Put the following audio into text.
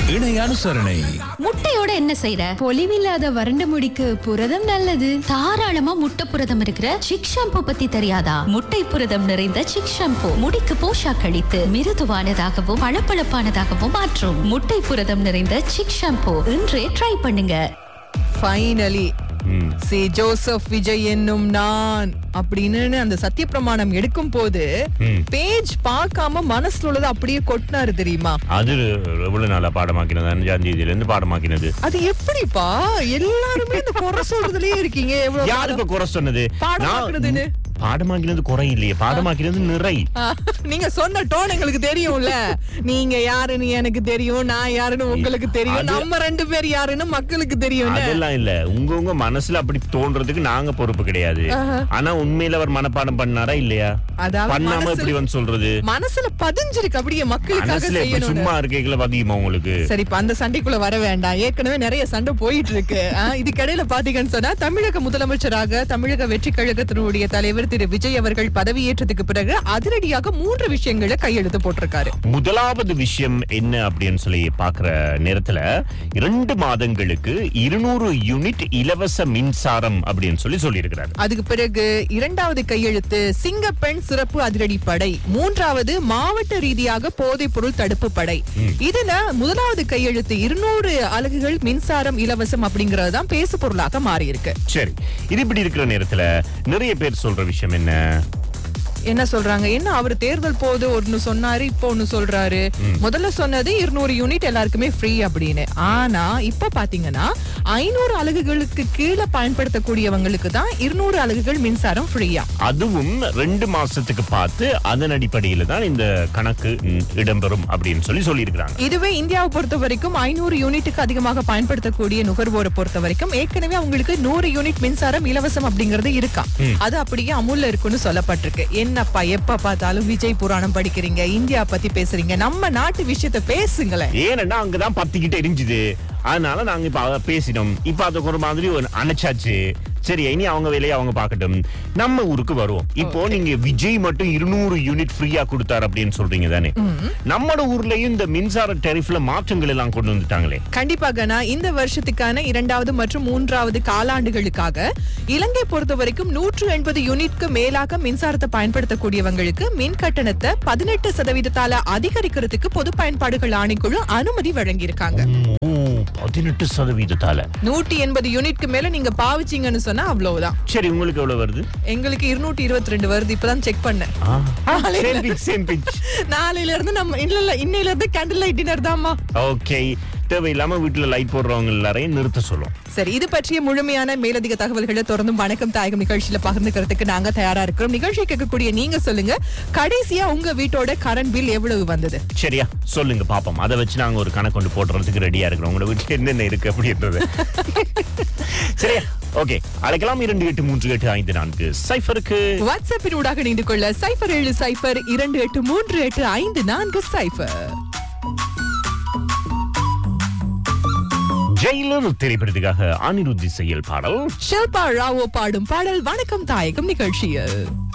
இணை அனுசரணை முட்டையோட என்ன செய்யற பொலிவில்லாத வறண்ட முடிக்கு புரதம் நல்லது தாராளமா முட்டை புரதம் இருக்கிற சிக் ஷாம்பு பத்தி தெரியாதா முட்டை புரதம் நிறைந்த சிக் ஷாம்பு முடிக்கு போஷாக் அளித்து மிருதுவானதாகவும் பளபளப்பானதாகவும் மாற்றும் முட்டை புரதம் நிறைந்த சிக் ஷாம்பு இன்றே ட்ரை பண்ணுங்க ஃபைனலி சி ஜோசப் விஜய் என்னும் நான் அப்படின்னு அந்த சத்திய பிரமாணம் எடுக்கும் போது பேஜ் பார்க்காம மனசுல உள்ளது அப்படியே கொட்டினாரு தெரியுமா அது எவ்வளவு நாளா பாடமாக்கினது அஞ்சாம் தேதியில இருந்து பாடமாக்கினது அது எப்படிப்பா எல்லாருமே இந்த குறை சொல்றதுலயே இருக்கீங்க எவ்வளவு யாருக்கு குறை சொன்னது பாடமாக்குனதுன்னு? நான் பாடமாக்கினது குறை இல்லையே பாடமாக்கினது நிறை ஆ, நீங்க சொன்ன டோன் எங்களுக்கு தெரியும்ல நீங்க யாருன்னு எனக்கு தெரியும் நான் யாருன்னு உங்களுக்கு தெரியும் அது- நம்ம ரெண்டு பேர் யாருன்னு மக்களுக்கு தெரியும் அதெல்லாம் இல்ல உங்க உங்க மனசுல அப்படி தோன்றதுக்கு நாங்க பொறுப்பு கிடையாது ஆனா உண்மையில அவர் மனப்பாடம் பண்ணாரா இல்லையா அதாவது பண்ணாம மனசுல- இப்படி வந்து சொல்றது மனசுல பதிஞ்சிருக்கு அப்படியே மக்களுக்காக மனசுல எப்படி செய்யணும் சும்மா இருக்கைகளை பாத்தீங்கம்மா உங்களுக்கு சரி இப்ப அந்த சண்டைக்குள்ள வர வேண்டாம் ஏற்கனவே நிறைய சண்டை போயிட்டு இருக்கு ஆ, இதுக்கிடையில பாத்தீங்கன்னு சொன்னா தமிழக முதலமைச்சராக தமிழக வெற்றி கழகத்தினுடைய தலைவர் திரு விஜய் அவர்கள் பதவியேற்றதுக்கு பிறகு அதிரடியாக மூன்று விஷயங்களை கையெழுத்து போட்டிருக்காரு முதலாவது விஷயம் என்ன அப்படின்னு சொல்லி பாக்குற நேரத்துல இரண்டு மாதங்களுக்கு இருநூறு யூனிட் இலவச மின்சாரம் அப்படின்னு சொல்லி சொல்லியிருக்கிறாரு அதுக்கு பிறகு இரண்டாவது கையெழுத்து சிங்கப்பெண் சிறப்பு அதிரடி படை மூன்றாவது மாவட்ட ரீதியாக போதைப் பொருள் தடுப்பு படை இதுல முதலாவது கையெழுத்து இருநூறு அலகுகள் மின்சாரம் இலவசம் அப்படிங்கறது தான் பேசு பொருளாக மாறி இருக்கு சரி இது இப்படி இருக்கிற நேரத்துல நிறைய பேர் சொல்ற விஷயம் என்ன என்ன சொல்றாங்க என்ன அவர் தேர்தல் போது ஒன்னு சொன்னாரு இப்போ ஒன்னு சொல்றாரு முதல்ல சொன்னது இருநூறு யூனிட் எல்லாருக்குமே ஃப்ரீ அப்படின்னு ஆனா இப்ப பாத்தீங்கன்னா ஐநூறு அலகுகளுக்கு கீழே பயன்படுத்தக்கூடியவங்களுக்கு தான் இருநூறு அலகுகள் மின்சாரம் ஃப்ரீயா அதுவும் ரெண்டு மாசத்துக்கு பார்த்து அதன் அடிப்படையில தான் இந்த கணக்கு ம், இடம்பெறும் அப்படின்னு சொல்லி சொல்லியிருக்கிறாங்க இதுவே இந்தியாவை பொறுத்த வரைக்கும் ஐநூறு யூனிட்டுக்கு அதிகமாக பயன்படுத்தக்கூடிய நுகர்வோரை பொறுத்த வரைக்கும் ஏற்கனவே அவங்களுக்கு நூறு யூனிட் மின்சாரம் இலவசம் அப்படிங்கறது இருக்கா அது அப்படியே அமுல்ல இருக்குன்னு சொல்லப்பட்டிருக்கு என்னப்பா எப்ப பார்த்தாலும் விஜய் புராணம் படிக்கிறீங்க இந்தியா பத்தி பேசுறீங்க நம்ம நாட்டு விஷயத்த பேசுங்களேன் ஏன்னா அங்கதான் பத்திக்கிட்டு எரிஞ்சுது அதனால நாங்க இப்ப அத பேசினோம் இப்ப அதுக்கு ஒரு மாதிரி ஒரு அணைச்சாச்சு சரி இனி அவங்க வேலையை அவங்க பார்க்கட்டும் நம்ம ஊருக்கு வருவோம் இப்போ நீங்க விஜய் மட்டும் இருநூறு யூனிட் ஃப்ரீயா கொடுத்தாரு அப்படின்னு சொல்றீங்க தானே நம்மளோட ஊர்லயும் இந்த மின்சார டெரிஃப்ல மாற்றங்கள் எல்லாம் கொண்டு வந்துட்டாங்களே கண்டிப்பாக நான் இந்த வருஷத்துக்கான இரண்டாவது மற்றும் மூன்றாவது காலாண்டுகளுக்காக இலங்கை பொறுத்த வரைக்கும் நூற்று எண்பது யூனிட்க்கு மேலாக மின்சாரத்தை பயன்படுத்தக்கூடியவங்களுக்கு மின் கட்டணத்தை பதினெட்டு சதவீதத்தால அதிகரிக்கிறதுக்கு பொது பயன்பாடுகள் ஆணைக்குழு அனுமதி வழங்கியிருக்காங்க ஓ பதினெட்டு சதவீதத்தால நூற்றி எண்பது யூனிட்க்கு மேல நீங்க பாவிச்சீங்கன்னு சொன்னா அவ்வளவுதான் சரி உங்களுக்கு எவ்வளவு வருது எங்களுக்கு இருநூற்றி இருபத்தி ரெண்டு வருது இப்பதான் செக் பண்ணேன் சேம் பிச் சேம் பிச் நாளையில இருந்து நம்ம இல்ல இல்ல இன்னையில இருந்து கேண்டில் லைட் டின்னர் தான்மா ஓகே தேவையில்லாம வீட்டுல லைட் போடுறவங்க எல்லாரையும் நிறுத்த சொல்லும் சரி இது பற்றிய முழுமையான மேலதிக தகவல்களை தொடர்ந்தும் வணக்கம் தாயகம் நிகழ்ச்சியில பகிர்ந்துக்கிறதுக்கு நாங்க தயாரா இருக்கிறோம் நிகழ்ச்சி கேட்கக்கூடிய நீங்க சொல்லுங்க கடைசியா உங்க வீட்டோட கரண்ட் பில் எவ்வளவு வந்தது சரியா சொல்லுங்க பாப்போம் அதை வச்சு நாங்க ஒரு கணக்கு கொண்டு போடுறதுக்கு ரெடியா இருக்கிறோம் உங்களோட வீட்டுல என்னென்ன இருக்கு அப்படின்றது சரியா ஓகே அழைக்கலாம் இரண்டு எட்டு மூன்று எட்டு ஐந்து நான்கு சைஃபருக்கு வாட்ஸ்அப்பின் ஊடாக இணைந்து கொள்ள சைபர் ஏழு சைபர் இரண்டு எட்டு மூன்று எட்டு ஐந்து நான்கு சைபர் ஜெயிலர் திரைப்படத்துக்காக அனிருத்தி செயல் பாடல் ஷில்பா ராவோ பாடும் பாடல் வணக்கம் தாயகம் நிகழ்ச்சியில்